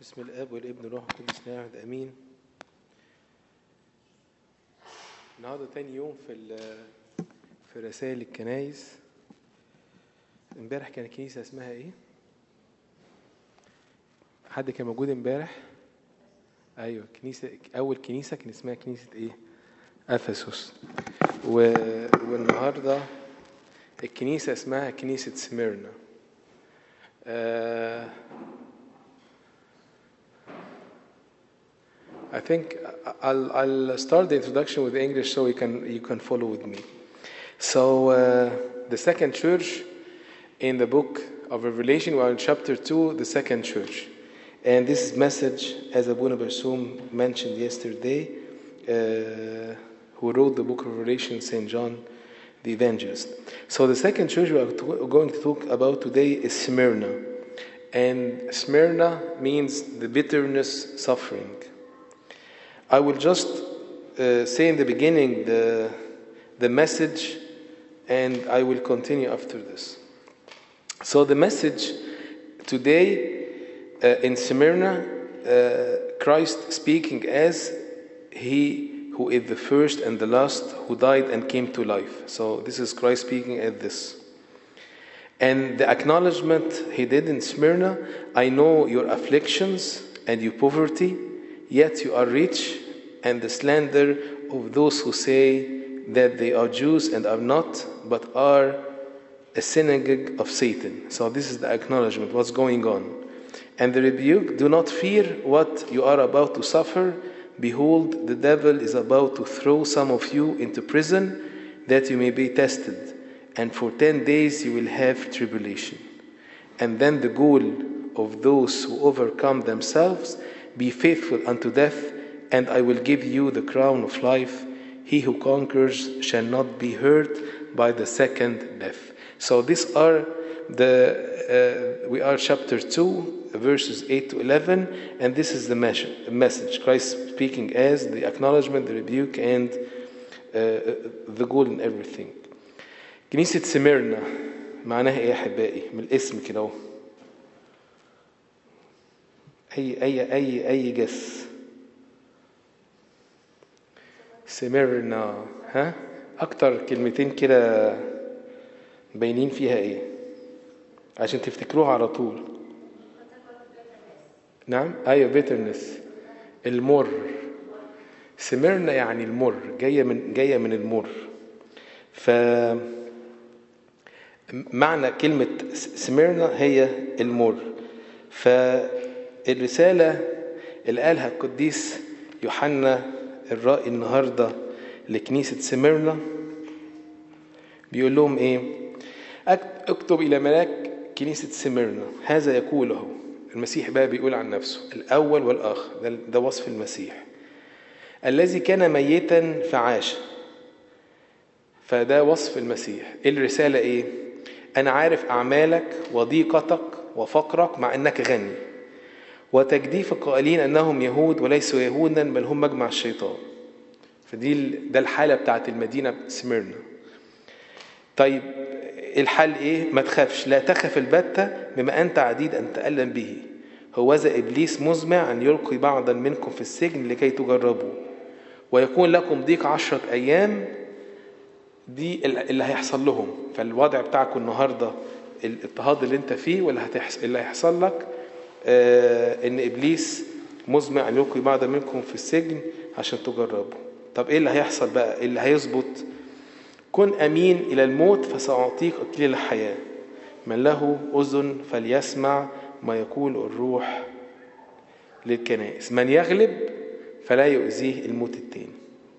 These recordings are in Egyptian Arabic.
بسم الاب والابن والروح القدس لا واحد امين النهارده تاني يوم في ال- في رسائل الكنايس امبارح كان كنيسه اسمها ايه حد كان موجود امبارح ايوه كنيسه اول كنيسه كان اسمها كنيسه ايه افسس و... والنهارده الكنيسه اسمها كنيسه سميرنا آه I think I'll, I'll start the introduction with English so you can, you can follow with me. So, uh, the second church in the book of Revelation, we are in chapter 2, the second church. And this message, as Abuna Barsum mentioned yesterday, uh, who wrote the book of Revelation, St. John the Evangelist. So, the second church we are to- going to talk about today is Smyrna. And Smyrna means the bitterness suffering. I will just uh, say in the beginning the, the message and I will continue after this. So, the message today uh, in Smyrna, uh, Christ speaking as He who is the first and the last, who died and came to life. So, this is Christ speaking as this. And the acknowledgement he did in Smyrna I know your afflictions and your poverty, yet you are rich, and the slander of those who say that they are Jews and are not, but are a synagogue of Satan. So, this is the acknowledgement, what's going on. And the rebuke do not fear what you are about to suffer. Behold, the devil is about to throw some of you into prison that you may be tested and for 10 days you will have tribulation. And then the goal of those who overcome themselves be faithful unto death, and I will give you the crown of life. He who conquers shall not be hurt by the second death. So these are the uh, we are chapter 2 verses 8 to 11 and this is the mes- message christ speaking as the acknowledgement the rebuke and uh, the goal in everything كنيسة سميرنا معناها ايه يا احبائي من الاسم كده اهو اي اي اي اي جس سميرنا ها اكتر كلمتين كده باينين فيها ايه عشان تفتكروها على طول نعم ايوه بيترنس المر سميرنا يعني المر جايه من جايه من المر ف معنى كلمة سميرنا هي المر فالرسالة اللي قالها القديس يوحنا الرائي النهاردة لكنيسة سميرنا بيقول لهم ايه أك- اكتب إلى ملاك كنيسة سميرنا هذا يقوله المسيح بقى بيقول عن نفسه الأول والآخر ده, ده وصف المسيح الذي كان ميتا فعاش فده وصف المسيح الرسالة ايه انا عارف اعمالك وضيقتك وفقرك مع انك غني وتجديف القائلين انهم يهود وليسوا يهودا بل هم مجمع الشيطان فدي ال- ده الحالة بتاعت المدينة سميرنا طيب الحل ايه ما تخافش لا تخف البتة بما انت عديد ان تألم به هوذا ابليس مزمع ان يلقي بعضا منكم في السجن لكي تجربوا ويكون لكم ضيق عشرة ايام دي اللي هيحصل لهم فالوضع بتاعكم النهارده الاضطهاد اللي انت فيه واللي هتحصل اللي هيحصل لك آه ان ابليس مزمع ان يلقي بعض منكم في السجن عشان تجربوا طب ايه اللي هيحصل بقى إيه اللي هيظبط كن امين الى الموت فساعطيك اكليل الحياه من له اذن فليسمع ما يقول الروح للكنائس من يغلب فلا يؤذيه الموت التاني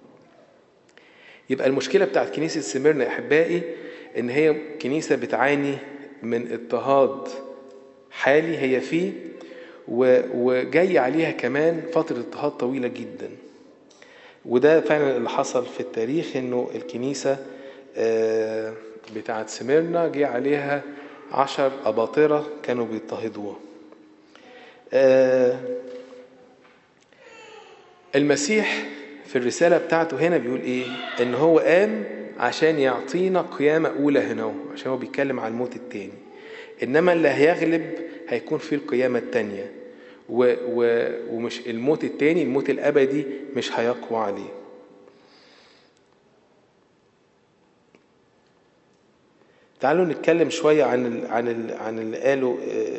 يبقى المشكلة بتاعت كنيسة سميرنا يا أحبائي إن هي كنيسة بتعاني من اضطهاد حالي هي فيه و- وجاي عليها كمان فترة اضطهاد طويلة جدا وده فعلا اللي حصل في التاريخ إنه الكنيسة آه، بتاعت سميرنا جه عليها عشر أباطرة كانوا بيضطهدوها آه، المسيح في الرسالة بتاعته هنا بيقول إيه؟ إن هو قام عشان يعطينا قيامة أولى هنا أهو، عشان هو بيتكلم عن الموت التاني. إنما اللي هيغلب هيكون في القيامة التانية. و و ومش الموت التاني الموت الأبدي مش هيقوى عليه تعالوا نتكلم شوية عن ال عن ال عن اللي قاله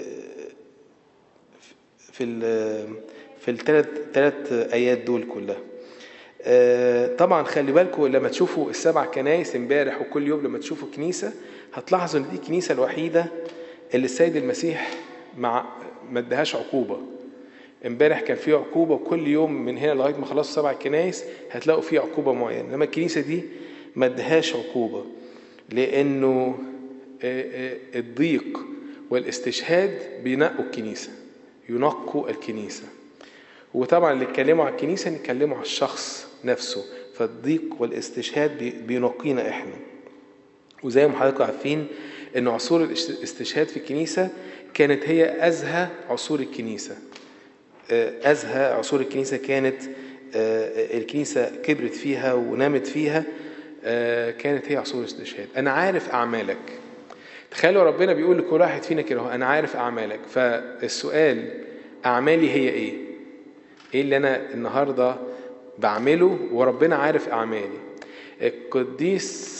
في ال في الثلاث ثلاث آيات دول كلها. طبعا خلي بالكم لما تشوفوا السبع كنايس امبارح وكل يوم لما تشوفوا كنيسة هتلاحظوا ان دي الكنيسة الوحيدة اللي السيد المسيح مع ما ادهاش عقوبة. امبارح كان في عقوبة وكل يوم من هنا لغاية ما خلصوا سبع كنايس هتلاقوا في عقوبة معينة، انما الكنيسة دي ما ادهاش عقوبة. لانه الضيق والاستشهاد بينقوا الكنيسه ينقوا الكنيسه وطبعا اللي اتكلموا على الكنيسه نتكلموا على الشخص نفسه فالضيق والاستشهاد بينقينا احنا وزي ما حضراتكم عارفين ان عصور الاستشهاد في الكنيسه كانت هي ازهى عصور الكنيسه ازهى عصور الكنيسه كانت الكنيسه كبرت فيها ونامت فيها كانت هي عصور الاستشهاد انا عارف اعمالك تخيلوا ربنا بيقول لكل واحد فينا كده انا عارف اعمالك فالسؤال اعمالي هي ايه ايه اللي انا النهارده بعمله وربنا عارف اعمالي القديس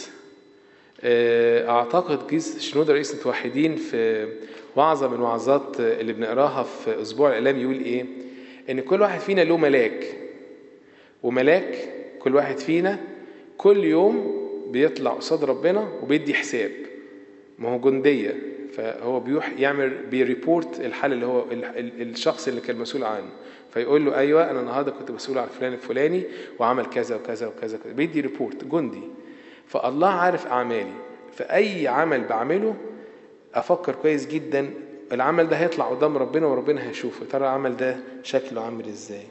اعتقد قديس شنودة رئيس متوحدين في وعظة من وعظات اللي بنقراها في اسبوع الاعلام يقول ايه ان كل واحد فينا له ملاك وملاك كل واحد فينا كل يوم بيطلع قصاد ربنا وبيدي حساب ما هو جندية فهو بيروح يعمل بيريبورت الحال اللي هو الشخص اللي كان مسؤول عنه فيقول له ايوه انا النهارده كنت مسؤول عن فلان الفلاني وعمل كذا وكذا وكذا, وكذا. بيدي ريبورت جندي فالله عارف اعمالي فاي عمل بعمله افكر كويس جدا العمل ده هيطلع قدام ربنا وربنا هيشوفه ترى العمل ده شكله عامل ازاي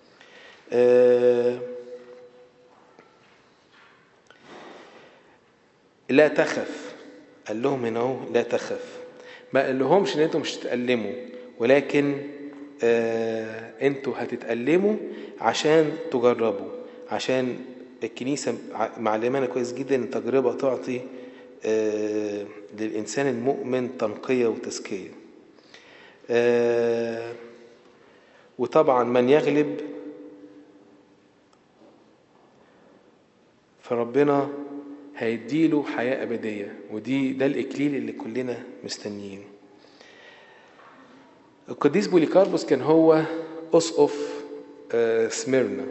أه لا تخف قال لهم هنا اهو لا تخف ما قال لهمش ان انتوا مش هتتألموا ولكن آه انتوا هتتألموا عشان تجربوا عشان الكنيسة معلمانا كويس جدا ان التجربة تعطي آه للإنسان المؤمن تنقية وتزكية آه وطبعا من يغلب فربنا هيديله حياة أبدية ودي ده الإكليل اللي كلنا مستنيينه القديس بوليكاربوس كان هو أسقف سميرنا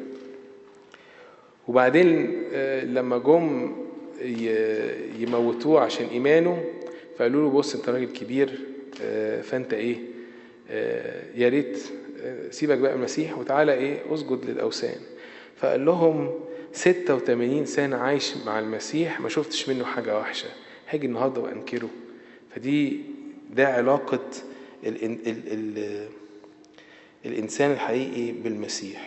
وبعدين لما جم يموتوه عشان إيمانه فقالوا له بص أنت راجل كبير فأنت إيه يا ريت سيبك بقى المسيح وتعالى إيه أسجد للأوثان فقال لهم 86 سنة عايش مع المسيح ما شفتش منه حاجة وحشة هاجي النهاردة وأنكره فدي ده علاقة ال ال ال ال الإنسان الحقيقي بالمسيح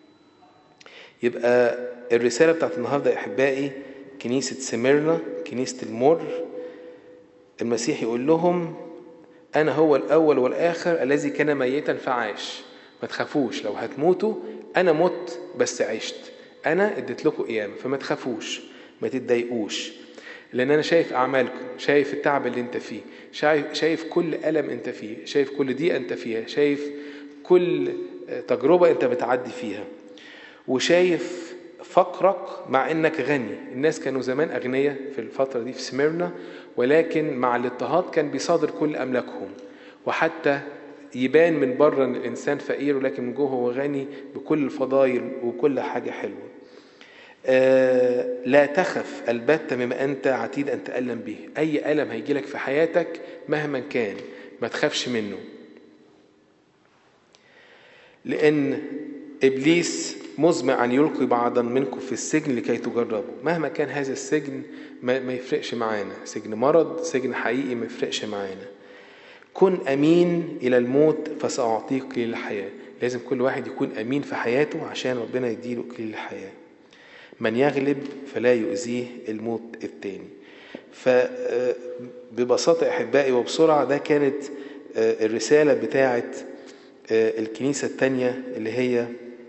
يبقى الرسالة بتاعت النهاردة يا أحبائي كنيسة سميرنا كنيسة المر المسيح يقول لهم أنا هو الأول والآخر الذي كان ميتا فعاش ما تخافوش لو هتموتوا أنا مت بس عشت انا اديت لكم قيامه فما تخافوش ما تتضايقوش لان انا شايف اعمالكم شايف التعب اللي انت فيه شايف, شايف كل الم انت فيه شايف كل دقيقه انت فيها شايف كل تجربه انت بتعدي فيها وشايف فقرك مع انك غني الناس كانوا زمان اغنياء في الفتره دي في سميرنا ولكن مع الاضطهاد كان بيصادر كل املاكهم وحتى يبان من بره ان الانسان فقير ولكن من جوه هو غني بكل الفضائل وكل حاجه حلوه آه لا تخف البتة مما أنت عتيد أن تألم به أي ألم هيجي لك في حياتك مهما كان ما تخافش منه لأن إبليس مزمع أن يلقي بعضا منكم في السجن لكي تجربوا مهما كان هذا السجن ما, ما يفرقش معانا سجن مرض سجن حقيقي ما يفرقش معانا كن أمين إلى الموت فسأعطيك كليل الحياة لازم كل واحد يكون أمين في حياته عشان ربنا يديله كليل الحياة من يغلب فلا يؤذيه الموت التاني فببساطة أحبائي وبسرعة ده كانت الرسالة بتاعة الكنيسة التانية اللي هي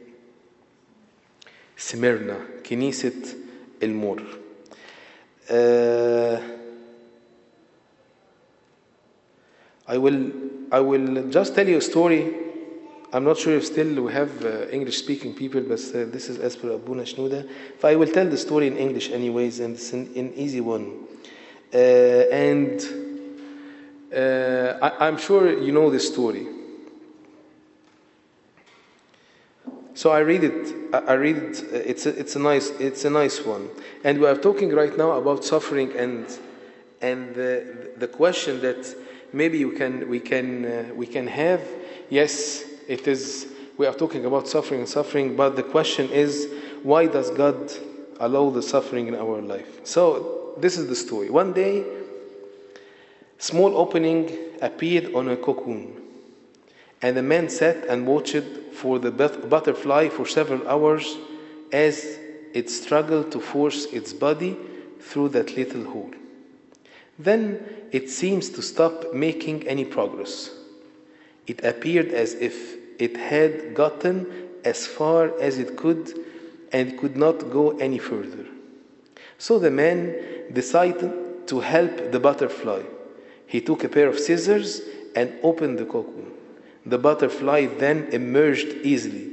سميرنا كنيسة المر I will I will just tell you a story I'm not sure if still we have uh, English speaking people, but uh, this is as per Abuna Shnuda. So I will tell the story in English anyways, and it's an, an easy one. Uh, and uh, I, I'm sure you know this story. So I read it. I I read it. uh, It's a, it's a nice it's a nice one. And we are talking right now about suffering and and the the question that maybe we can we can uh, we can have. Yes, it is. We are talking about suffering and suffering, but the question is, why does God allow the suffering in our life? So this is the story. One day, small opening appeared on a cocoon. And the man sat and watched for the but- butterfly for several hours as it struggled to force its body through that little hole. Then it seems to stop making any progress. It appeared as if it had gotten as far as it could and could not go any further. So the man decided to help the butterfly. He took a pair of scissors and opened the cocoon. The butterfly then emerged easily.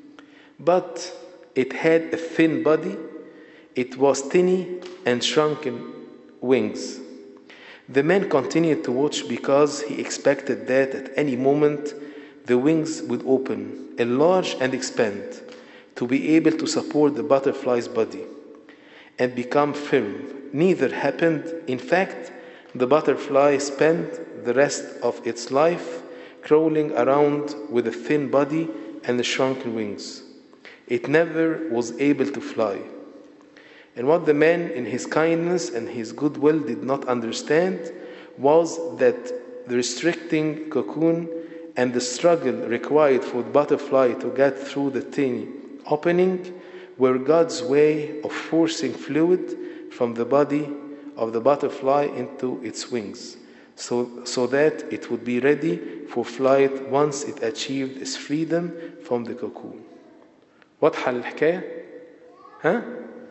But it had a thin body, it was tiny and shrunken wings. The man continued to watch because he expected that at any moment the wings would open, enlarge, and expand to be able to support the butterfly's body and become firm. Neither happened. In fact, the butterfly spent the rest of its life crawling around with a thin body and the shrunken wings. It never was able to fly. And what the man, in his kindness and his goodwill, did not understand was that the restricting cocoon and the struggle required for the butterfly to get through the tiny opening were God's way of forcing fluid from the body of the butterfly into its wings, so, so that it would be ready for flight once it achieved its freedom from the cocoon. واضحة الحكاية؟ ها؟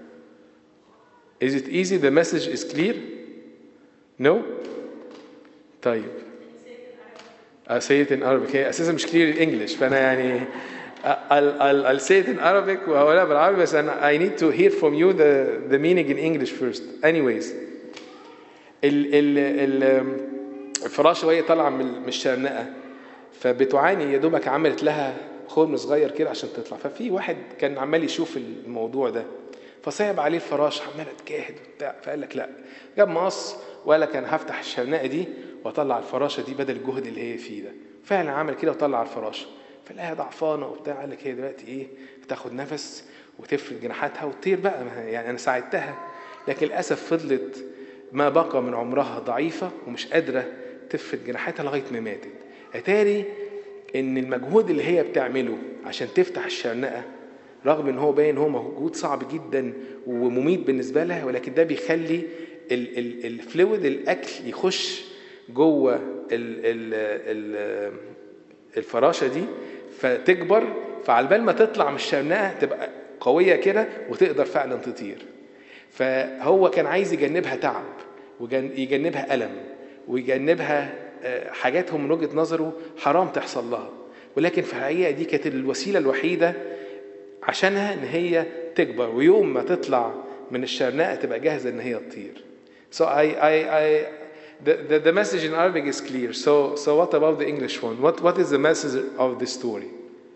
Is it easy? The message is clear? No? طيب I say it in Arabic هي اساسا مش clear in English فانا يعني I'll, I'll, I'll say it in Arabic وهقولها بالعربي بس انا I need to hear from you the, the meaning in English first anyways ال ال ال الفراشه وهي طالعه من من الشرنقه فبتعاني يا دوبك عملت لها خرم صغير كده عشان تطلع ففي واحد كان عمال يشوف الموضوع ده فصعب عليه الفراش عماله تجاهد وبتاع فقال لك لا جاب مقص وقال لك انا هفتح الشرنقه دي واطلع الفراشه دي بدل الجهد اللي هي فيه ده فعلا عمل كده وطلع الفراشه فلاقيها ضعفانه وبتاع قال لك هي دلوقتي ايه بتاخد نفس وتفرد جناحاتها وتطير بقى ما هي- يعني انا ساعدتها لكن للاسف فضلت ما بقى من عمرها ضعيفه ومش قادره تفرد جناحاتها لغايه ما ماتت اتاري ان المجهود اللي هي بتعمله عشان تفتح الشرنقه رغم ان هو باين هو مجهود صعب جدا ومميت بالنسبه لها ولكن ده بيخلي ال- ال- الفلويد الاكل يخش جوه ال ال ال الفراشه دي فتكبر فعلى بال ما تطلع من الشرنقه تبقى قويه كده وتقدر فعلا تطير فهو كان عايز يجنبها تعب ويجنبها الم ويجنبها آه، حاجات هو من وجهه نظره حرام تحصل لها ولكن في الحقيقه دي كانت الوسيله الوحيده عشانها ان هي تكبر ويوم ما تطلع من الشرنقه تبقى جاهزه ان هي تطير. So I I I the, the, the message in Arabic is clear. So so what about the English one? What what is the message of this story?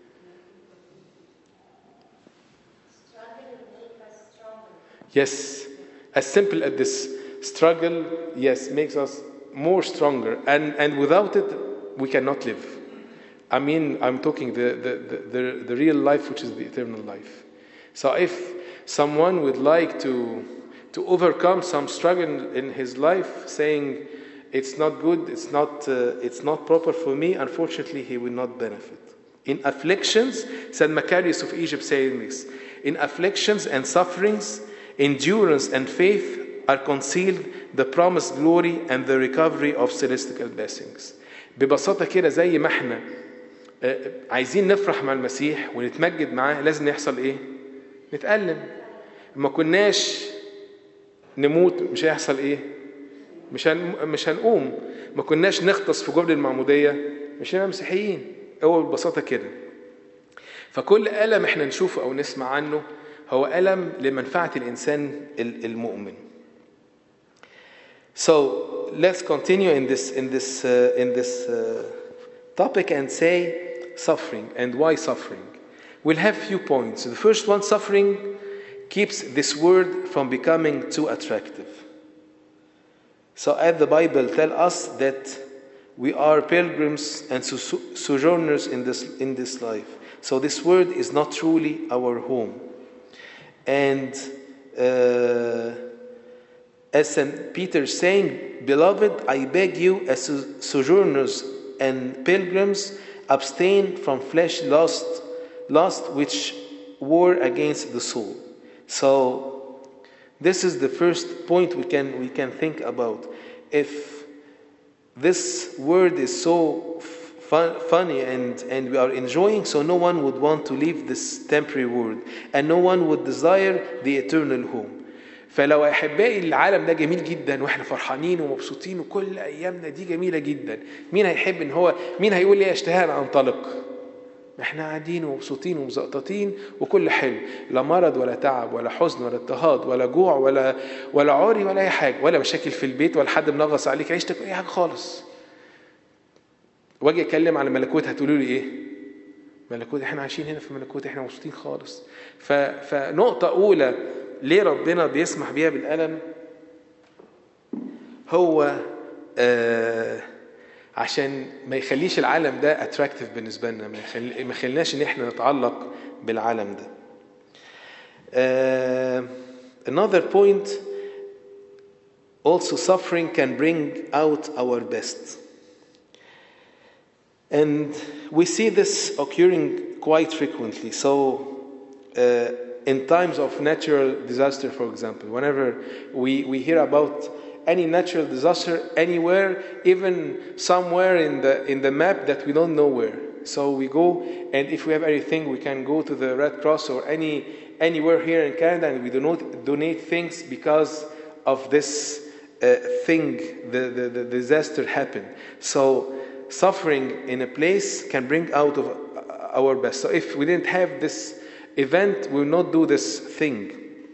Yes, as simple as this struggle, yes, makes us more stronger, and and without it, we cannot live. I mean, I'm talking the the, the, the, the real life, which is the eternal life. So if someone would like to to overcome some struggle in his life, saying it's not good, it's not uh, it's not proper for me, unfortunately, he will not benefit. In afflictions, said Macarius of Egypt saying this, in afflictions and sufferings, endurance and faith are concealed the promised glory and the recovery of celestial blessings. ببساطة كده زي ما احنا آه، عايزين نفرح مع المسيح ونتمجد معاه لازم يحصل ايه؟ نتألم ما كناش نموت مش هيحصل ايه؟ مش هن... مش هنقوم ما كناش نغطس في جبل المعمودية مش هنبقى مسيحيين هو ببساطة كده فكل ألم احنا نشوفه أو نسمع عنه هو ألم لمنفعة الإنسان المؤمن So let's continue in this, in this, uh, in this uh, topic and say suffering and why suffering. We'll have few points. The first one, suffering keeps this word from becoming too attractive. So as the Bible tells us that we are pilgrims and sojourners in this, in this life. So this word is not truly our home. And uh, as St. Peter is saying, Beloved, I beg you, as sojourners and pilgrims, abstain from flesh lust, lust which war against the soul. So this is the first point we can we can think about. If this word is so fun, funny and, and we are enjoying, so no one would want to leave this temporary world, and no one would desire the eternal home. فلو احبائي العالم ده جميل جدا واحنا فرحانين ومبسوطين وكل ايامنا دي جميله جدا مين هيحب ان هو مين هيقول لي اشتهى ان انطلق احنا قاعدين ومبسوطين ومزقططين وكل حلو لا مرض ولا تعب ولا حزن ولا اضطهاد ولا جوع ولا ولا عري ولا اي حاجه ولا مشاكل في البيت ولا حد منغص عليك عيشتك اي حاجه خالص واجي اتكلم عن ملكوت هتقولوا لي ايه ملكوت احنا عايشين هنا في ملكوت احنا مبسوطين خالص فنقطه اولى ليه ربنا بيسمح بيها بالألم هو آه عشان ما يخليش العالم ده اتراكتيف بالنسبه لنا ما, يخلي ما يخليناش ان احنا نتعلق بالعالم ده uh, another point also suffering can bring out our best and we see this occurring quite frequently so uh, in times of natural disaster, for example, whenever we, we hear about any natural disaster anywhere, even somewhere in the, in the map that we don't know where. So we go, and if we have anything, we can go to the Red Cross or any, anywhere here in Canada, and we do not donate things because of this uh, thing, the, the, the disaster happened. So suffering in a place can bring out of our best. So if we didn't have this event will not do this thing.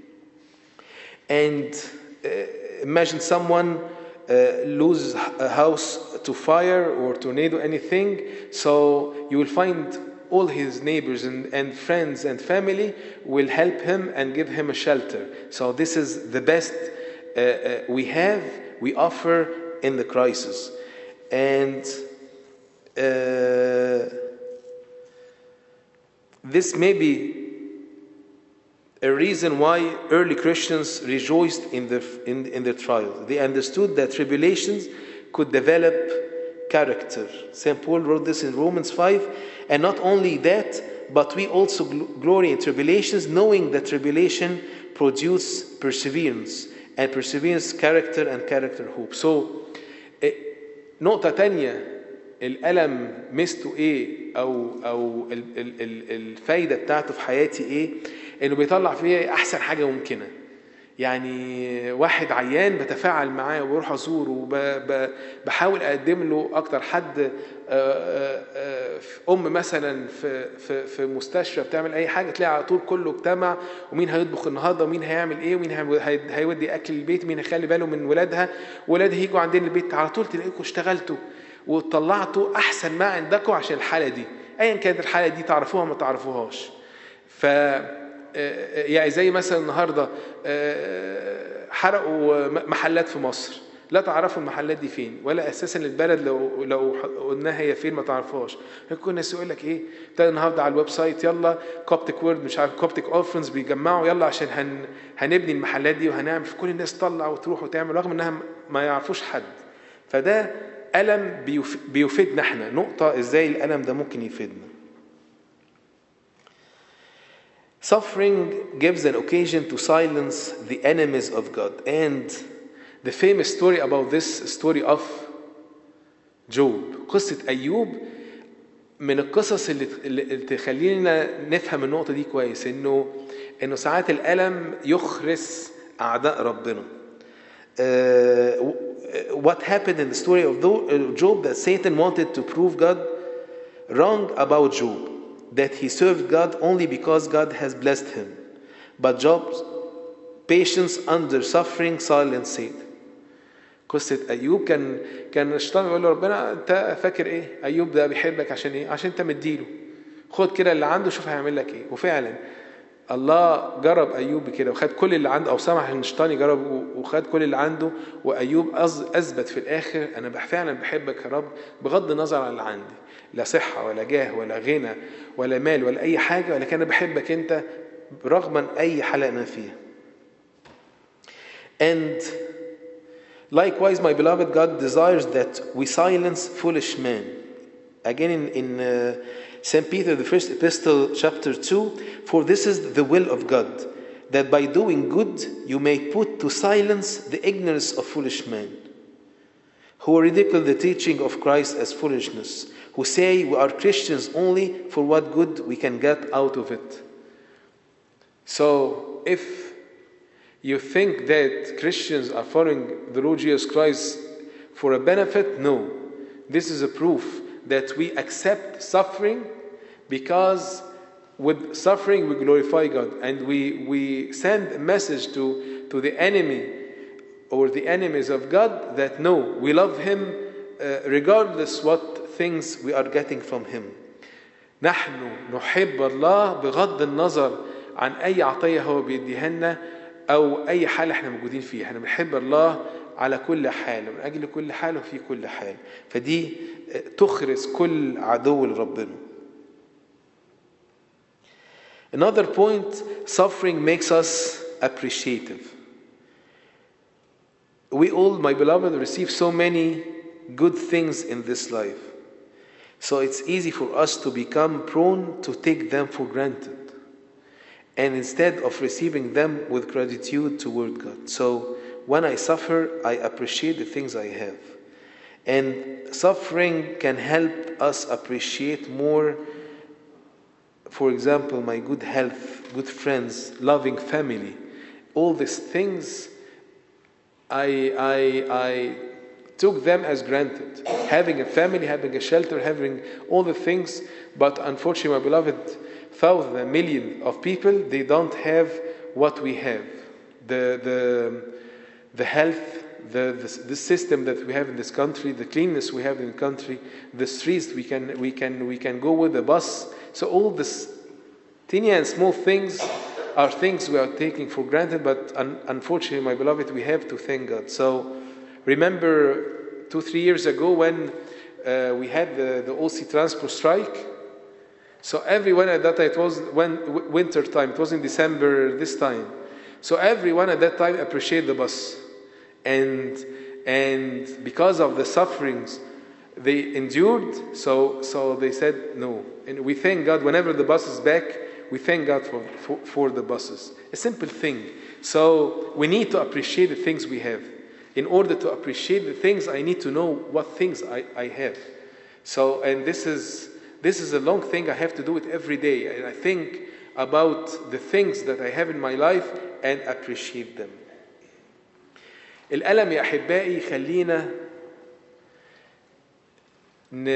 And uh, imagine someone uh, loses a house to fire or tornado, anything. So you will find all his neighbors and, and friends and family will help him and give him a shelter. So this is the best uh, uh we have, we offer in the crisis. And uh, this may be a reason why early Christians rejoiced in their, in, in their trials. They understood that tribulations could develop character. St. Paul wrote this in Romans 5. And not only that, but we also glory in tribulations, knowing that tribulation produces perseverance, and perseverance character, and character hope. So, نقطة تانية الألم مستو إيه أو أو الفايدة بتاعته في حياتي إيه انه بيطلع فيا احسن حاجه ممكنه يعني واحد عيان بتفاعل معاه وبروح ازوره وبحاول اقدم له اكتر حد ام مثلا في في في مستشفى بتعمل اي حاجه تلاقي على طول كله اجتمع ومين هيطبخ النهارده ومين هيعمل ايه ومين هيودي اكل البيت مين هيخلي باله من ولادها ولاد هيجوا عندنا البيت على طول تلاقيكم اشتغلتوا وطلعتوا احسن ما عندكم عشان الحاله دي ايا كانت الحاله دي تعرفوها ما تعرفوهاش ف يعني زي مثلا النهارده حرقوا محلات في مصر لا تعرفوا المحلات دي فين ولا اساسا البلد لو لو قلناها هي فين ما تعرفوهاش كل الناس يقول لك ايه ابتدى النهارده على الويب سايت يلا كوبتك وورد مش عارف كوبتك اورفنز بيجمعوا يلا عشان هن هنبني المحلات دي وهنعمل في كل الناس تطلع وتروح وتعمل رغم انها ما يعرفوش حد فده الم بيفيدنا احنا نقطه ازاي الالم ده ممكن يفيدنا Suffering gives an occasion to silence the enemies of God. And the famous story about this story of Job قصة أيوب من القصص اللي, اللي تخلينا نفهم النقطة دي كويس إنه إنه ساعات الألم يخرس أعداء ربنا. Uh, what happened in the story of Job that Satan wanted to prove God wrong about Job. that he served God only because God has blessed him. But Job's patience under suffering silenced it. قصة أيوب كان كان الشيطان يقول له ربنا أنت فاكر إيه؟ أيوب ده بيحبك عشان إيه؟ عشان أنت مديله. خد كده اللي عنده شوف هيعمل لك إيه، وفعلا الله جرب أيوب كده وخد كل اللي عنده أو سمح إن الشيطان يجرب وخد كل اللي عنده وأيوب أثبت في الآخر أنا فعلا بحبك يا رب بغض النظر عن اللي عندي. لا صحة ولا جاه ولا غنى ولا مال ولا أي حاجة ولكن أنا بحبك أنت رغما أي حالة أنا فيها. And likewise, my beloved, God desires that we silence foolish men. Again, in, in uh, St. Peter, the first epistle, chapter 2, for this is the will of God, that by doing good you may put to silence the ignorance of foolish men, who ridicule the teaching of Christ as foolishness, who say we are Christians only for what good we can get out of it. So, if you think that Christians are following the Lord Jesus Christ for a benefit, no. This is a proof that we accept suffering because with suffering we glorify God and we, we send a message to, to the enemy or the enemies of God that no, we love Him uh, regardless what things we are getting from Him. نحن نحب الله بغض النظر عن أي عطية هو بيديها لنا أو أي حالة احنا موجودين فيها احنا بنحب الله على كل حال من أجل كل حال وفي كل حال فدي تخرس كل عدو لربنا Another point, suffering makes us appreciative. We all, my beloved, receive so many good things in this life. So it's easy for us to become prone to take them for granted. And instead of receiving them with gratitude toward God. So when I suffer, I appreciate the things I have. And suffering can help us appreciate more, for example, my good health, good friends, loving family. All these things, I, I, I took them as granted. Having a family, having a shelter, having all the things, but unfortunately, my beloved, thousands and millions of people, they don't have what we have. The, the, the health, the, the, the, system that we have in this country, the cleanness we have in the country, the streets we can, we can, we can go with the bus. So all these teeny and small things are things we are taking for granted, but un, unfortunately, my beloved, we have to thank God. So remember two, three years ago when uh, we had the, the OC transport strike, so everyone at that time, it was when winter time, it was in December this time. So everyone at that time appreciated the bus. And, and because of the sufferings they endured, so, so they said no. And we thank God whenever the bus is back, we thank God for, for, for the buses. A simple thing. So we need to appreciate the things we have. In order to appreciate the things, I need to know what things I, I have. So, and this is, this is a long thing. I have to do it every day. And I think about the things that I have in my life and appreciate them. الألم يا أحبائي يخلينا ن...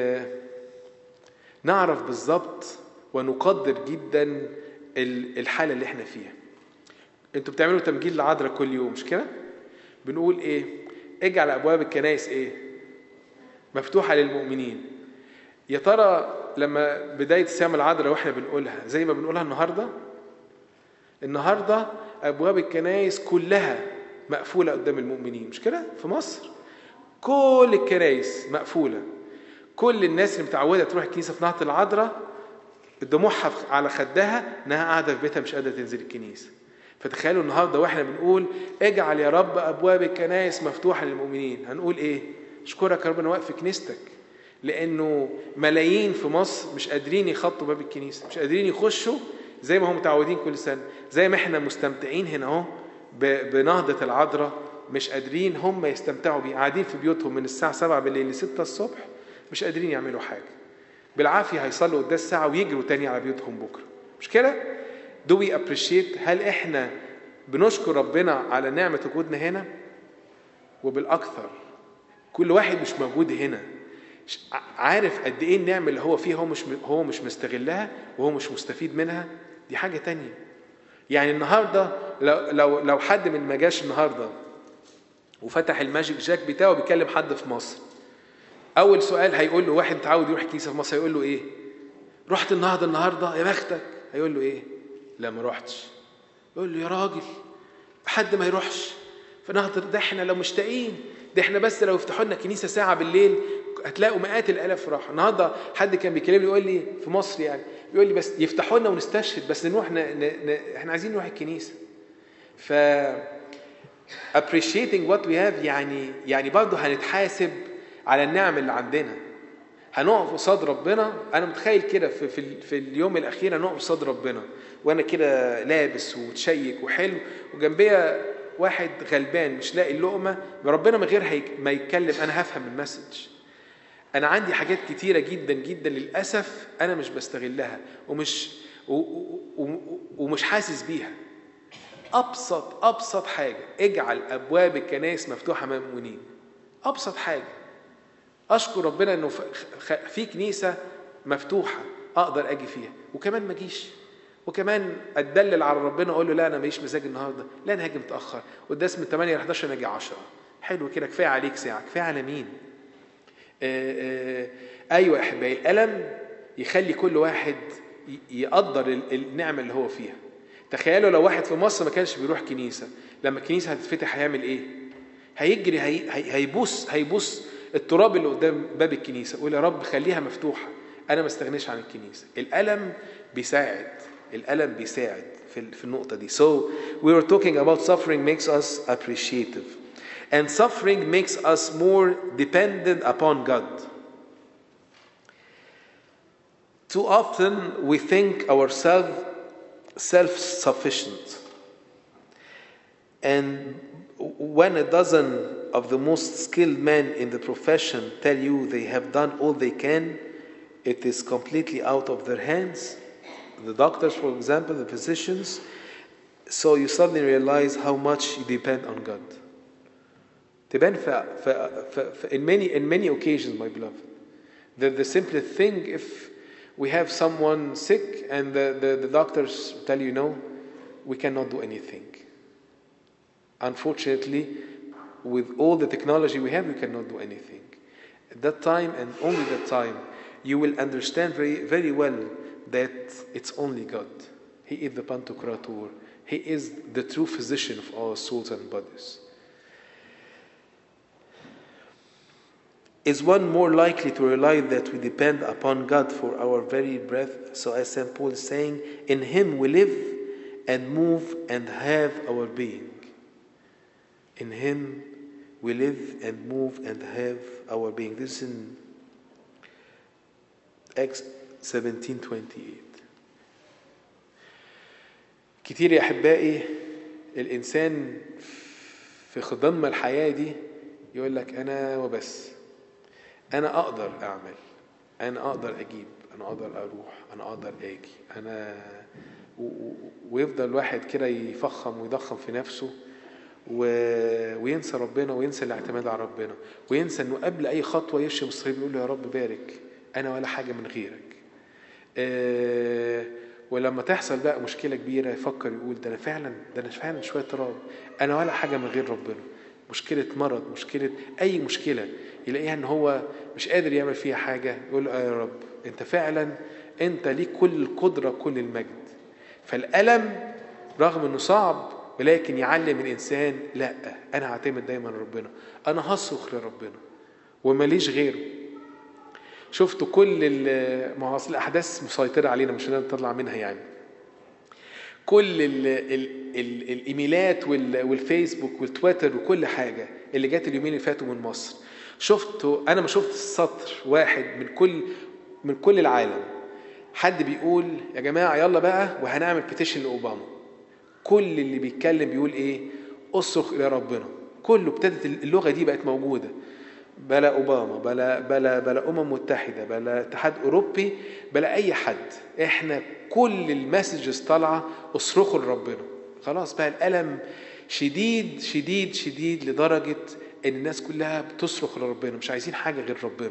نعرف بالظبط ونقدر جدا الحالة اللي احنا فيها انتوا بتعملوا تمجيد العذراء كل يوم مش كده بنقول ايه اجعل ابواب الكنائس ايه مفتوحة للمؤمنين يا ترى لما بداية صيام العذراء واحنا بنقولها زي ما بنقولها النهاردة النهاردة أبواب الكنائس كلها مقفولة قدام المؤمنين مش كده في مصر كل الكنائس مقفولة كل الناس اللي متعودة تروح الكنيسة في نهضة العذراء دموعها على خدها انها قاعدة في بيتها مش قادرة تنزل الكنيسة فتخيلوا النهارده واحنا بنقول اجعل يا رب ابواب الكنائس مفتوحه للمؤمنين هنقول ايه اشكرك يا رب انا واقف في كنيستك لانه ملايين في مصر مش قادرين يخطوا باب الكنيسه مش قادرين يخشوا زي ما هم متعودين كل سنه زي ما احنا مستمتعين هنا اهو بنهضه العذراء مش قادرين هم يستمتعوا بيه قاعدين في بيوتهم من الساعه 7 بالليل ل 6 الصبح مش قادرين يعملوا حاجه بالعافيه هيصلوا قداس ساعه ويجروا تاني على بيوتهم بكره مش كده do we appreciate هل احنا بنشكر ربنا على نعمه وجودنا هنا وبالاكثر كل واحد مش موجود هنا عارف قد ايه النعمه اللي هو فيها هو مش هو مش مستغلها وهو مش مستفيد منها دي حاجه تانية يعني النهارده لو لو لو حد من ما جاش النهارده وفتح الماجيك جاك بتاعه بيكلم حد في مصر اول سؤال هيقول له واحد متعود يروح الكنيسه في مصر هيقول له ايه رحت النهارده النهارده يا بختك هيقول له ايه لا ما رحتش يقول له يا راجل حد ما يروحش فنهضر ده احنا لو مشتاقين ده احنا بس لو يفتحوا لنا كنيسه ساعه بالليل هتلاقوا مئات الالاف راحوا النهارده حد كان بيكلمني يقول لي في مصر يعني يقول لي بس يفتحوا لنا ونستشهد بس نروح ن... ن... ن... احنا عايزين نروح الكنيسه ف appreciating what we have يعني يعني برضه هنتحاسب على النعم اللي عندنا هنقف قصاد ربنا انا متخيل كده في, في, في اليوم الاخير هنقف قصاد ربنا وانا كده لابس وتشيك وحلو وجنبيا واحد غلبان مش لاقي اللقمه ربنا من غير ما يتكلم انا هفهم المسج انا عندي حاجات كتيره جدا جدا للاسف انا مش بستغلها ومش و و ومش حاسس بيها ابسط ابسط حاجه اجعل ابواب الكنائس مفتوحه امام المؤمنين ابسط حاجه اشكر ربنا انه في كنيسه مفتوحه اقدر اجي فيها وكمان ما اجيش وكمان اتدلل على ربنا اقول له لا انا ماليش مزاج النهارده لا انا هاجي متاخر والدرس من 8 ل 11 انا اجي 10 حلو كده كفايه عليك ساعه كفايه على مين آآ آآ ايوه يا احبائي الالم يخلي كل واحد يقدر النعمه اللي هو فيها تخيلوا لو واحد في مصر ما كانش بيروح كنيسه لما الكنيسه هتتفتح هيعمل ايه هيجري هي هيبوس هيبوس التراب اللي قدام باب الكنيسه يقول يا رب خليها مفتوحه انا ما استغنيش عن الكنيسه الالم بيساعد الالم بيساعد في في النقطه دي so we were talking about suffering makes us appreciative and suffering makes us more dependent upon God too often we think ourselves self-sufficient and when a dozen of the most skilled men in the profession tell you they have done all they can it is completely out of their hands the doctors, for example, the physicians. So you suddenly realize how much you depend on God. تبان في, في, في, in many in many occasions, my beloved. The, the simplest thing, if we have someone sick and the, the, the doctors tell you no, we cannot do anything. Unfortunately, with all the technology we have, we cannot do anything. At that time and only that time, you will understand very, very well that it's only God. He is the Pantocrator. He is the true physician of our souls and bodies. Is one more likely to rely that we depend upon God for our very breath? So, as St. Paul is saying, in Him we live and move and have our being. In Him we live and move and have our being. This is in Acts 1728 كتير يا احبائي الانسان في خضم الحياه دي يقول لك انا وبس انا اقدر اعمل انا اقدر اجيب انا اقدر اروح انا اقدر اجي انا ويفضل الواحد كده يفخم ويضخم في نفسه و... وينسى ربنا وينسى الاعتماد على ربنا وينسى انه قبل اي خطوه يرشم الصليب يقول له يا رب بارك انا ولا حاجه من غيرك آه ولما تحصل بقى مشكله كبيره يفكر يقول ده انا فعلا ده انا فعلا شويه تراب انا ولا حاجه من غير ربنا مشكله مرض مشكله اي مشكله يلاقيها ان هو مش قادر يعمل فيها حاجه يقول له يا رب انت فعلا انت ليك كل القدره كل المجد فالالم رغم انه صعب ولكن يعلم الانسان لا انا هعتمد دايما ربنا انا هصرخ لربنا وماليش غيره شفتوا كل ما هو الاحداث مسيطره علينا مش هنقدر نطلع منها يعني كل ال ال ال الايميلات والفيسبوك والتويتر وكل حاجه اللي جت اليومين اللي فاتوا من مصر شفتوا انا ما شفت سطر واحد من كل من كل العالم حد بيقول يا جماعه يلا بقى وهنعمل بيتيشن لاوباما كل اللي بيتكلم بيقول ايه اصرخ الى ربنا كله ابتدت اللغه دي بقت موجوده بلا اوباما بلا بلا بلا امم متحده بلا اتحاد اوروبي بلا اي حد احنا كل المسجز طالعه اصرخوا لربنا خلاص بقى الالم شديد شديد شديد لدرجه ان الناس كلها بتصرخ لربنا مش عايزين حاجه غير ربنا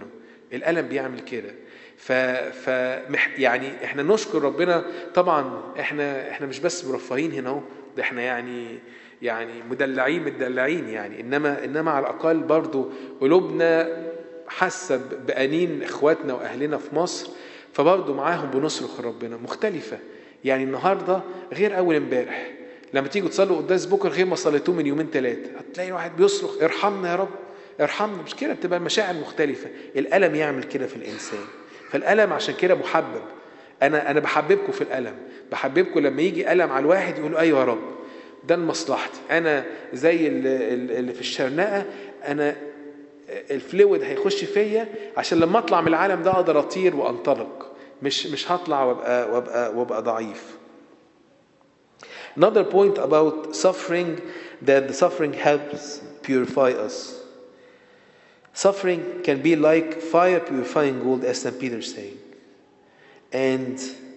الألم بيعمل كده ف, ف يعني احنا نشكر ربنا طبعا احنا احنا مش بس مرفهين هنا اهو ده احنا يعني يعني مدلعين مدلعين يعني انما انما على الاقل برضو قلوبنا حاسه بانين اخواتنا واهلنا في مصر فبرضه معاهم بنصرخ ربنا مختلفه يعني النهارده غير اول امبارح لما تيجوا تصلوا قداس بكره غير ما صليتوه من يومين ثلاثه هتلاقي واحد بيصرخ ارحمنا يا رب ارحمنا مش كده بتبقى المشاعر مختلفه الالم يعمل كده في الانسان فالالم عشان كده محبب انا انا بحببكم في الالم بحببكم لما يجي الم على الواحد يقول ايوه يا رب ده لمصلحتي انا زي اللي في الشرنقه انا الفلويد هيخش فيا عشان لما اطلع من العالم ده اقدر اطير وانطلق مش مش هطلع وابقى وابقى وابقى ضعيف Another point about suffering that the suffering helps purify us. Suffering can be like fire purifying gold, as St. Peter is saying. And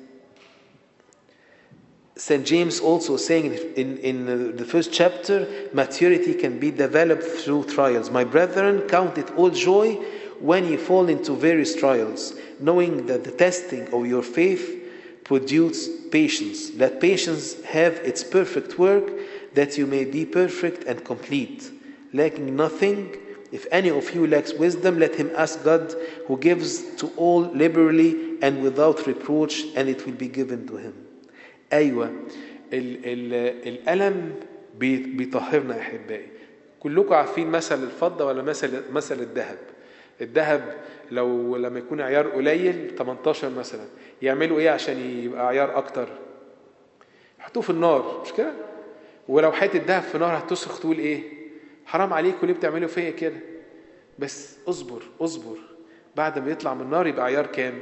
St. James also saying in, in the first chapter, maturity can be developed through trials. My brethren, count it all joy when you fall into various trials, knowing that the testing of your faith produces patience. Let patience have its perfect work, that you may be perfect and complete, lacking nothing. If any of you lacks wisdom, let him ask God, who gives to all liberally and without reproach, and it will be given to him. ايوه ال ال الالم بيطهرنا يا احبائي كلكم عارفين مثل الفضه ولا مثل مثل الذهب الذهب لو لما يكون عيار قليل 18 مثلا يعملوا ايه عشان يبقى عيار اكتر يحطوه في النار مش كده ولو حته ذهب في نار هتصرخ تقول ايه حرام عليكم ليه بتعملوا فيا كده بس اصبر اصبر بعد ما يطلع من النار يبقى عيار كام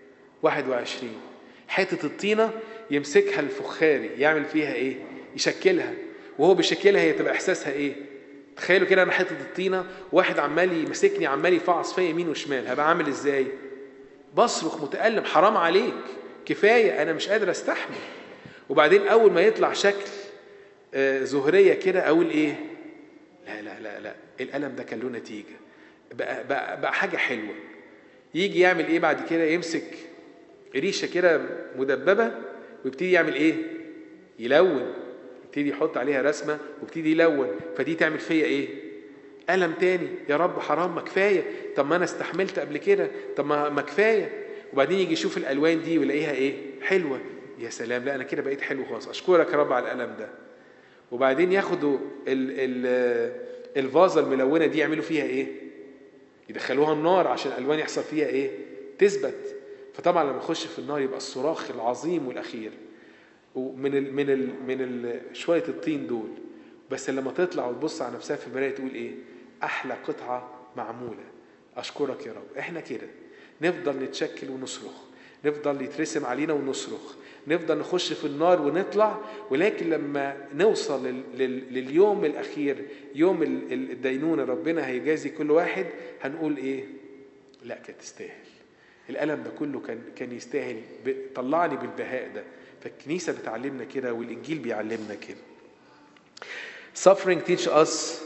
21 حته الطينه يمسكها الفخاري يعمل فيها ايه يشكلها وهو بيشكلها هي تبقى احساسها ايه تخيلوا كده انا حته الطينه واحد عمال يمسكني عمال يفعص فيا يمين وشمال هبقى عامل ازاي بصرخ متالم حرام عليك كفايه انا مش قادر استحمل وبعدين اول ما يطلع شكل آه زهريه كده اقول ايه لا لا لا لا الالم ده كان له نتيجه بقى, بقى, بقى حاجه حلوه يجي يعمل ايه بعد كده يمسك ريشه كده مدببه ويبتدي يعمل ايه يلون يبتدي يحط عليها رسمه ويبتدي يلون فدي تعمل فيا ايه ألم تاني يا رب حرام ما كفايه طب ما انا استحملت قبل كده طب ما ما كفايه وبعدين يجي يشوف الالوان دي ويلاقيها ايه حلوه يا سلام لا انا كده بقيت حلو خالص اشكرك يا رب على الالم ده وبعدين ياخدوا ال ال الفازه الملونه دي يعملوا فيها ايه يدخلوها النار عشان الالوان يحصل فيها ايه تثبت فطبعا لما يخش في النار يبقى الصراخ العظيم والاخير ومن ال من ال من ال شويه الطين دول بس لما تطلع وتبص على نفسها في المرايه تقول ايه احلى قطعه معموله اشكرك يا رب احنا كده نفضل نتشكل ونصرخ نفضل يترسم علينا ونصرخ نفضل نخش في النار ونطلع ولكن لما نوصل لل لل لليوم الاخير يوم الدينونه ربنا هيجازي كل واحد هنقول ايه لا كانت تستاهل الألم ده كله كان كان يستاهل طلعني بالبهاء ده فالكنيسة بتعلمنا كده والإنجيل بيعلمنا كده Suffering teach us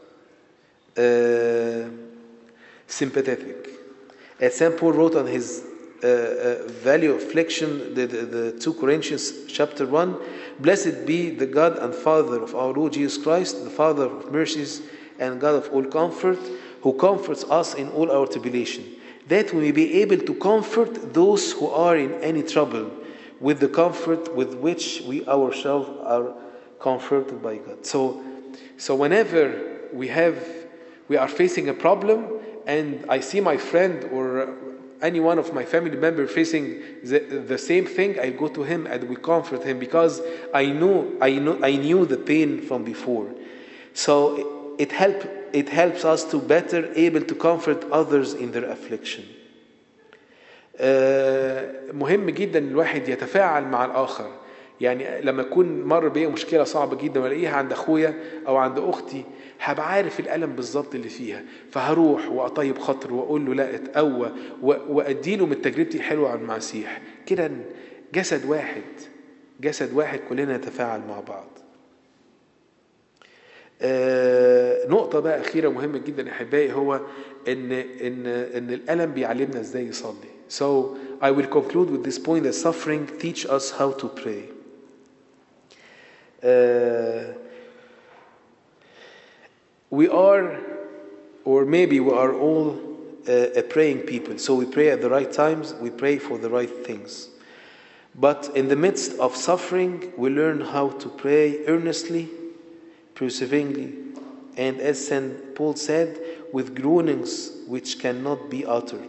uh, sympathetic. As St. Paul wrote on his uh, uh, value of affliction, the, the, the 2 Corinthians chapter 1, Blessed be the God and Father of our Lord Jesus Christ, the Father of mercies and God of all comfort, who comforts us in all our tribulation that we may be able to comfort those who are in any trouble with the comfort with which we ourselves are comforted by God. So, so whenever we have, we are facing a problem, and I see my friend or any one of my family member facing the, the same thing, I go to him and we comfort him because I know I know I knew the pain from before. So it helped it helps us to better able to comfort others in their affliction. مهم جدا الواحد يتفاعل مع الآخر يعني لما يكون مر بيا مشكلة صعبة جدا والاقيها عند أخويا أو عند أختي هبقى عارف الألم بالظبط اللي فيها فهروح وأطيب خاطر وأقول له لا اتقوى وأديله من تجربتي الحلوة عن المسيح كده جسد واحد جسد واحد كلنا نتفاعل مع بعض آه نقطة بقى أخيرة مهمة جدا أحبائي هو إن إن إن الألم بيعلمنا إزاي يصلي. So I will conclude with this point that suffering teach us how to pray. Uh, we are, or maybe we are all uh, a praying people. So we pray at the right times, we pray for the right things. But in the midst of suffering, we learn how to pray earnestly, perseveringly, and as St. Paul said, with groanings which cannot be uttered.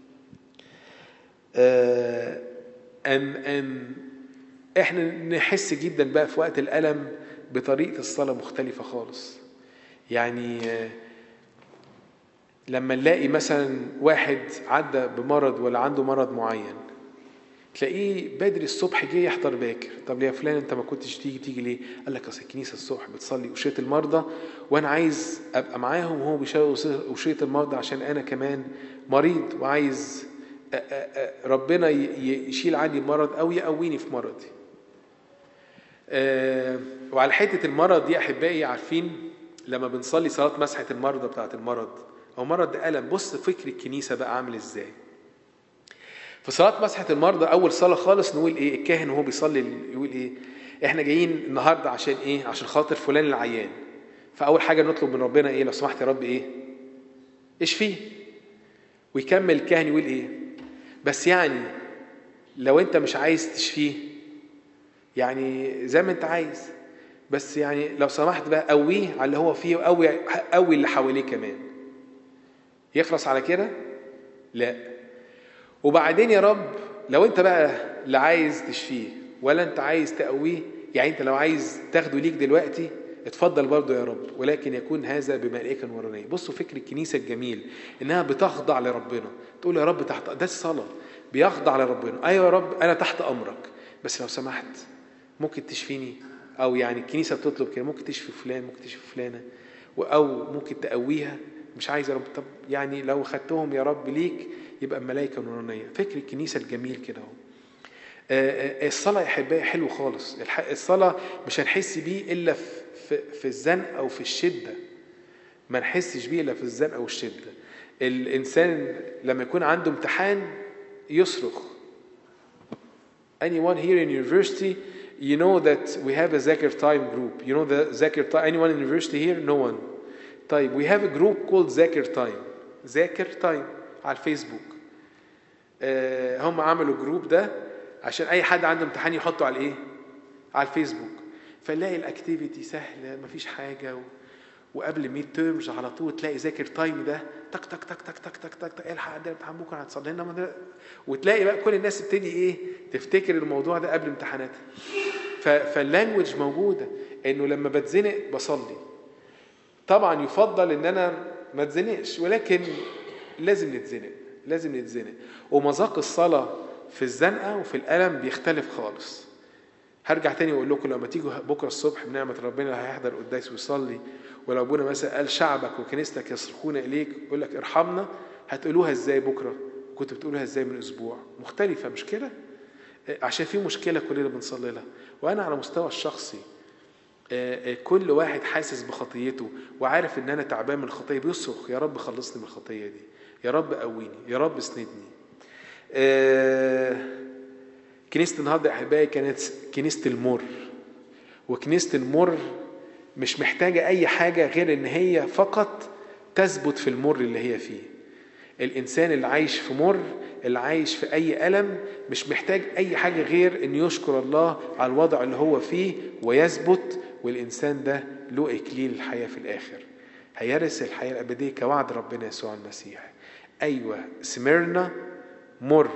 Uh, أم أم إحنا نحس جدا بقى في وقت الألم بطريقة الصلاة مختلفة خالص. يعني uh, لما نلاقي مثلا واحد عدى بمرض ولا عنده مرض معين تلاقيه بدري الصبح جه يحضر باكر طب يا فلان انت ما كنتش تيجي تيجي ليه قال لك اصل الكنيسه الصبح بتصلي وشيه المرضى وانا عايز ابقى معاهم وهو بيشاور وشيه المرضى عشان انا كمان مريض وعايز ربنا يشيل عني المرض او يقويني في مرضي وعلى حته المرض دي احبائي عارفين لما بنصلي صلاه مسحه المرضى بتاعه المرض او مرض الم بص فكر الكنيسه بقى عامل ازاي في صلاه مسحه المرضى اول صلاه خالص نقول ايه الكاهن وهو بيصلي يقول ايه احنا جايين النهارده عشان ايه عشان خاطر فلان العيان فاول حاجه نطلب من ربنا ايه لو سمحت يا رب ايه اشفيه ويكمل الكاهن يقول ايه بس يعني لو انت مش عايز تشفيه يعني زي ما انت عايز بس يعني لو سمحت بقى قويه على اللي هو فيه وقوي قوي اللي حواليه كمان يخلص على كده لا وبعدين يا رب لو انت بقى لا عايز تشفيه ولا انت عايز تقويه يعني انت لو عايز تاخده ليك دلوقتي اتفضل برضه يا رب ولكن يكون هذا بملائكة ورانية بصوا فكر الكنيسة الجميل انها بتخضع لربنا تقول يا رب تحت ده الصلاة بيخضع لربنا ايوه يا رب انا تحت امرك بس لو سمحت ممكن تشفيني او يعني الكنيسة بتطلب كده ممكن تشفي فلان ممكن تشفي فلانة او ممكن تقويها مش عايز يا رب طب يعني لو خدتهم يا رب ليك يبقى ملائكة نورانية فكر الكنيسة الجميل كده اهو الصلاة يا أحبائي حلو خالص الصلاة مش هنحس بيه إلا في, في الزنق أو في الشدة ما نحسش بيه إلا في الزنق أو الشدة الإنسان لما يكون عنده امتحان يصرخ anyone here in university you know that we have a Zakir time group you know the Zakir time anyone in university here no one طيب we have a group called Zakir time Zakir time على الفيسبوك آه هم عملوا جروب ده عشان اي حد عنده امتحان يحطه على ايه على الفيسبوك فنلاقي الاكتيفيتي سهله مفيش حاجه و... وقبل ميد تيرمز على طول تلاقي ذاكر تايم ده تك تك تك تك تك تك تك تك الحق عندنا امتحان بكره هتصلي لنا وتلاقي بقى كل الناس تبتدي ايه تفتكر الموضوع ده قبل امتحاناتها ف... فاللانجوج موجوده انه لما بتزنق بصلي طبعا يفضل ان انا ما اتزنقش ولكن لازم نتزنق لازم نتزنق ومذاق الصلاه في الزنقه وفي الالم بيختلف خالص هرجع تاني واقول لكم لما تيجوا بكره الصبح بنعمه ربنا اللي هيحضر قداس ويصلي ولو ابونا مثلا قال شعبك وكنيستك يصرخون اليك يقول لك ارحمنا هتقولوها ازاي بكره كنت بتقولوها ازاي من اسبوع مختلفه مش كده عشان في مشكله كلنا بنصلي لها وانا على مستوى الشخصي كل واحد حاسس بخطيته وعارف ان انا تعبان من الخطيه بيصرخ يا رب خلصني من الخطيه دي يا رب قويني يا رب اسندني كنيسة النهارده يا احبائي كانت كنيسة المر وكنيسة المر مش محتاجة أي حاجة غير إن هي فقط تثبت في المر اللي هي فيه. الإنسان اللي عايش في مر اللي عايش في أي ألم مش محتاج أي حاجة غير إن يشكر الله على الوضع اللي هو فيه ويثبت والإنسان ده له إكليل الحياة في الآخر. هيرث الحياة الأبدية كوعد ربنا يسوع المسيح. أيوه سمرنا مر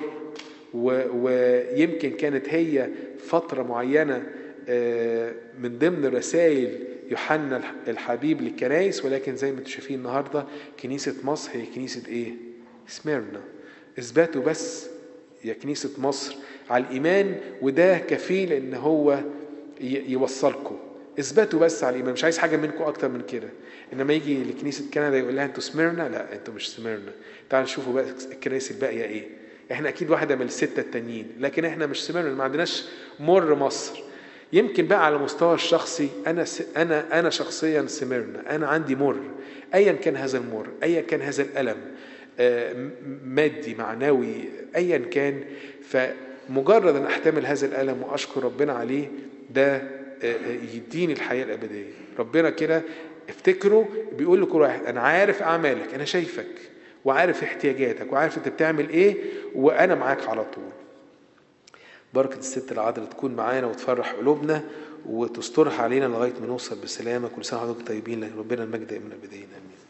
ويمكن كانت هي فترة معينة من ضمن رسائل يوحنا الحبيب للكنائس ولكن زي ما انتم شايفين النهارده كنيسة مصر هي كنيسة ايه؟ سميرنا اثباتوا بس يا كنيسة مصر على الإيمان وده كفيل إن هو يوصلكم اثبتوا بس على الإيمان مش عايز حاجة منكم أكتر من كده إنما يجي لكنيسة كندا يقول لها أنتوا سميرنا لا أنتوا مش سميرنا تعالوا نشوفوا بقى الكنائس الباقية إيه احنا اكيد واحده من السته التانيين لكن احنا مش سمعنا ما عندناش مر مصر يمكن بقى على المستوى الشخصي انا س... انا انا شخصيا سمرنا انا عندي مر ايا كان هذا المر ايا كان هذا الالم آه، م- مادي معنوي ايا كان فمجرد ان احتمل هذا الالم واشكر ربنا عليه ده آه، آه، يديني الحياه الابديه ربنا كده افتكروا بيقول لكل واحد انا عارف اعمالك انا شايفك وعارف احتياجاتك وعارف انت بتعمل ايه وانا معاك على طول بركة الست العذراء تكون معانا وتفرح قلوبنا وتسترها علينا لغاية ما نوصل بسلامة كل سنة وحضرتك طيبين لك ربنا المجد دائما أبدين آمين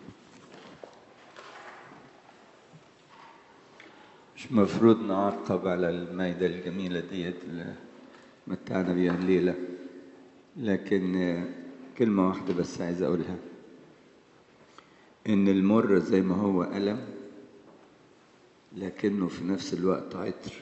مش مفروض نعقب على المائدة الجميلة ديت اللي متعنا بيها الليلة لكن آه، كلمة واحدة بس عايز أقولها إن المر زي ما هو ألم لكنه في نفس الوقت عطر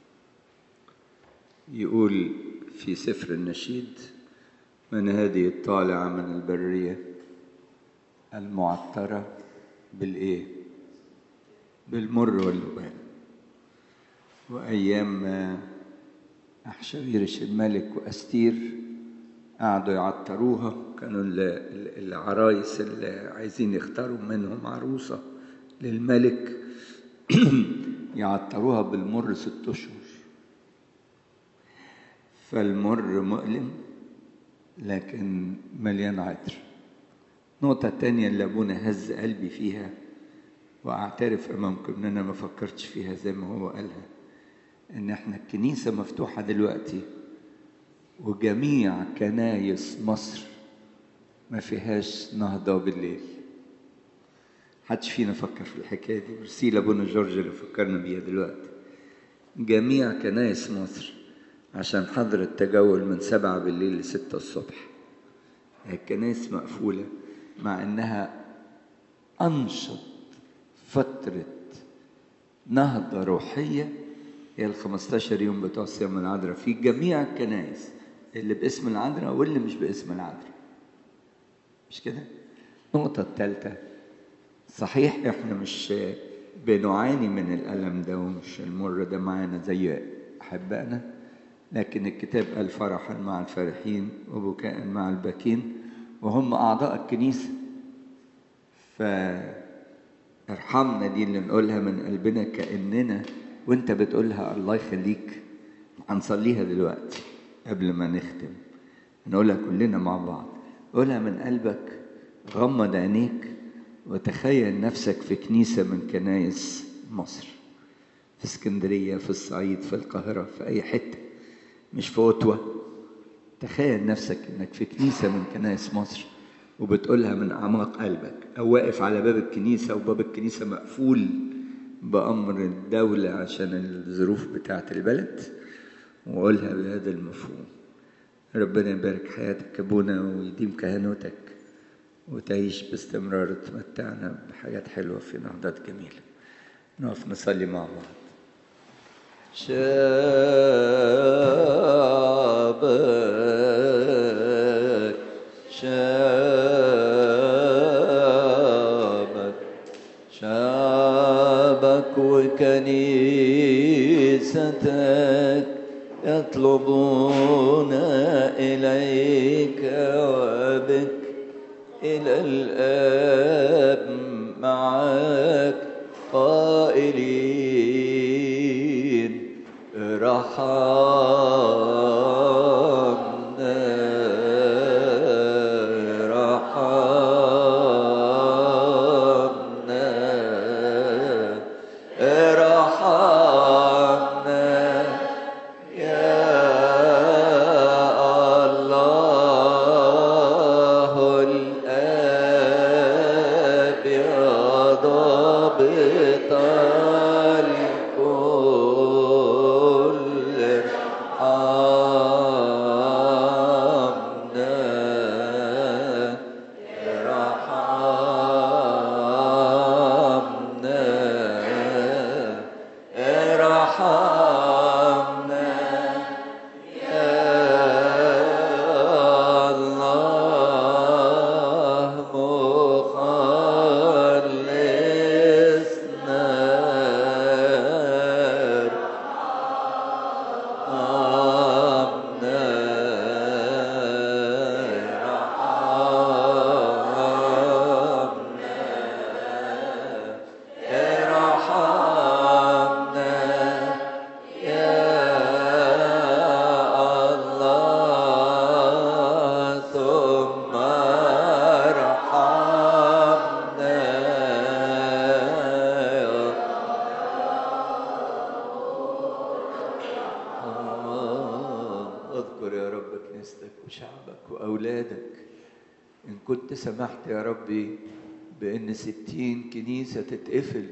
يقول في سفر النشيد من هذه الطالعة من البرية المعطرة بالإيه؟ بالمر واللبان وأيام آه، أحشاويرش الملك وأستير قعدوا يعطروها كانوا ال- ال- العرايس اللي عايزين يختاروا منهم عروسة للملك يعطروها بالمر ست أشهر فالمر مؤلم لكن مليان عطر نقطة تانية اللي أبونا هز قلبي فيها وأعترف أمامكم إن أنا ما فكرتش فيها زي ما هو قالها إن إحنا الكنيسة مفتوحة دلوقتي وجميع كنايس مصر ما فيهاش نهضة بالليل محدش فينا فكر في الحكاية دي رسيل أبونا جورج اللي فكرنا بيها دلوقتي جميع كنايس مصر عشان حضر التجول من سبعة بالليل لستة الصبح الكنائس مقفولة مع إنها أنشط فترة نهضة روحية هي ال 15 يوم بتوع صيام العذراء في جميع الكنائس اللي باسم العذراء واللي مش باسم العذراء مش كده؟ النقطة الثالثة صحيح احنا مش بنعاني من الألم ده ومش المر ده معانا زي أحبائنا لكن الكتاب قال فرحا مع الفرحين وبكاء مع الباكين وهم أعضاء الكنيسة فارحمنا دي اللي نقولها من قلبنا كأننا وانت بتقولها الله يخليك هنصليها دلوقتي قبل ما نختم نقولها كلنا مع بعض قولها من قلبك غمض عينيك وتخيل نفسك في كنيسة من كنايس مصر في اسكندرية في الصعيد في القاهرة في أي حتة مش في أوتوا تخيل نفسك إنك في كنيسة من كنايس مصر وبتقولها من أعماق قلبك أو واقف على باب الكنيسة وباب الكنيسة مقفول بأمر الدولة عشان الظروف بتاعة البلد وقولها بهذا المفهوم ربنا يبارك حياتك يا ابونا ويديم كهنوتك وتعيش باستمرار تمتعنا بحاجات حلوة في نهضات جميلة نقف نصلي مع بعض شابك شابك شعبك وكنيستك يطلبون إليك وبك إلى الآب معك قائلين رحمنا رحمنا رحمنا يا الله الآب يا ضابط الكل ارحمنا ارحمنا ارحمنا يا الله مخلصنا ارحمنا وكنيستك وشعبك وأولادك إن كنت سمحت يا ربي بإن ستين كنيسة تتقفل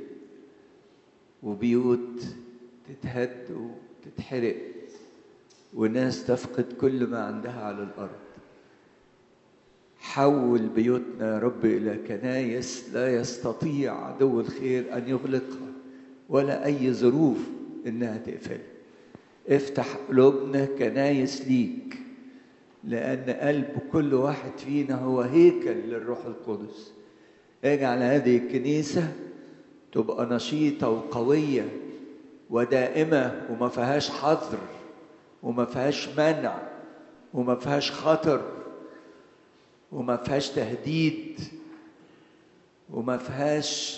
وبيوت تتهد وتتحرق وناس تفقد كل ما عندها على الأرض حول بيوتنا يا رب إلى كنايس لا يستطيع عدو الخير أن يغلقها ولا أي ظروف إنها تقفل افتح قلوبنا كنايس ليك لأن قلب كل واحد فينا هو هيكل للروح القدس اجعل هذه الكنيسة تبقى نشيطة وقوية ودائمة وما فيهاش حظر وما فيهاش منع وما فيهاش خطر وما فيهاش تهديد وما فيهاش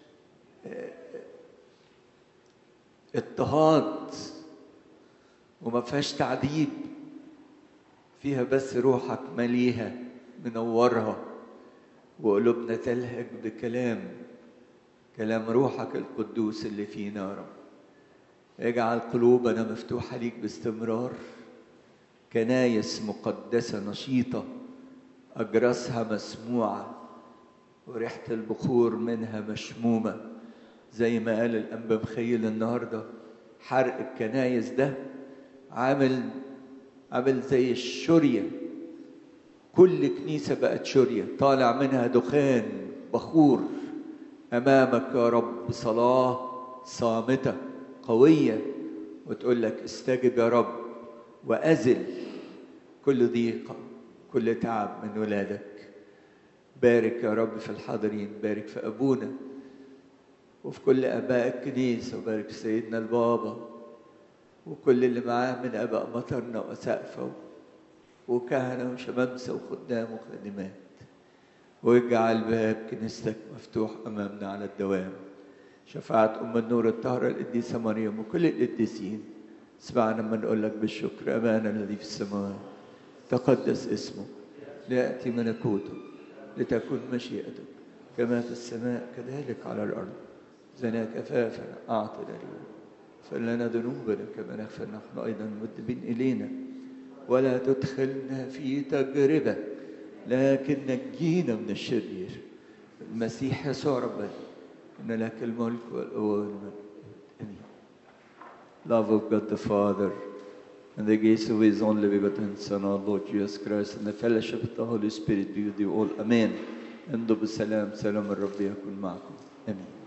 اضطهاد وما فيهاش تعذيب فيها بس روحك مليها منورها وقلوبنا تلهج بكلام كلام روحك القدوس اللي فينا يا رب اجعل قلوبنا مفتوحة ليك باستمرار كنايس مقدسة نشيطة أجراسها مسموعة وريحة البخور منها مشمومة زي ما قال الأنبا مخيل النهاردة حرق الكنايس ده عامل عامل زي الشرية كل كنيسة بقت شرية طالع منها دخان بخور أمامك يا رب صلاة صامتة قوية وتقول لك استجب يا رب وأزل كل ضيقة كل تعب من ولادك بارك يا رب في الحاضرين بارك في أبونا وفي كل آباء الكنيسة وبارك في سيدنا البابا وكل اللي معاه من آباء مطرنا وأسقفة وكهنة وشمامسة وخدام وخادمات واجعل باب كنيستك مفتوح أمامنا على الدوام شفاعة أم النور الطاهرة القديسة مريم وكل القديسين اسمعنا لما نقول لك بالشكر أبانا الذي في السماوات تقدس اسمه ليأتي ملكوته لتكن مشيئتك كما في السماء كذلك على الأرض زنا كفافنا أعطنا اليوم فلنا ذنوبنا كما نغفر نحن أيضا مذنبين إلينا ولا تدخلنا في تجربة لكن نجينا من الشرير المسيح يسوع ربنا إن لك الملك والقوة والمجد آمين Love of God the Father and the grace of His only begotten Son, our Lord Jesus Christ, and the fellowship of the Holy Spirit be with you all. Amen. امضوا بالسلام سلام الرب يكون معكم. آمين.